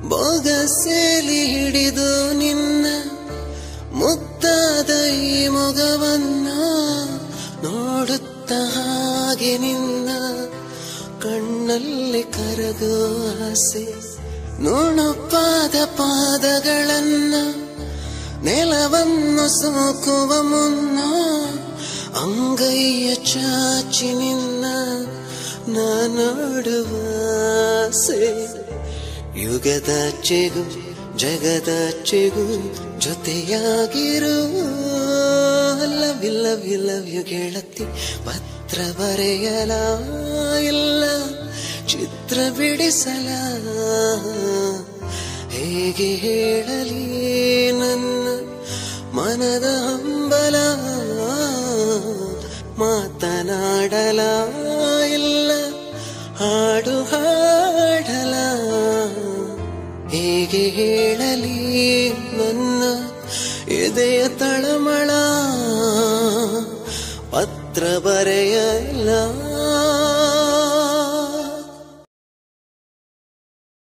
ಬೊಗಸೆಲಿ ಹಿಡಿದು ನಿನ್ನ ಮುದ್ದಾದ ಈ ಮೊಗವನ್ನ ನೋಡುತ್ತ ಹಾಗೆ ನಿನ್ನ ಕಣ್ಣಲ್ಲಿ ಕರಗೋ ಆಸೆ ನುಣುಪಾದ ಪಾದಗಳನ್ನ ನೆಲವನ್ನು ಸೋಕುವ ಮುನ್ನ ಅಂಗೈಯ ಚಾಚಿ ನಿನ್ನ ನಾನಾಡುವ ಆಸೆ ಯುಗದ ಚೆಗು ಜಗದ ಚೆಗು ಜೊತೆಯಾಗಿರು ಲವ್ ಲವ್ ಲವ್ ಯು ಗೆಳತಿ ಪತ್ರ ಬರೆಯಲ ಇಲ್ಲ ಚಿತ್ರ ಬಿಡಿಸಲ ಹೇಗೆ ಹೇಳಲಿ ನನ್ನ ಮನದ ಹಂಬಲ ಮಾತನಾಡಲ ಇಲ್ಲ ಹಾಡು ಹಾಡಲ ಹೇಗೆ ಹೇಳಲಿ ನನ್ನ ಎದೆಯ ತಳಮಳ ಪತ್ರ ಬರೆಯಲ್ಲ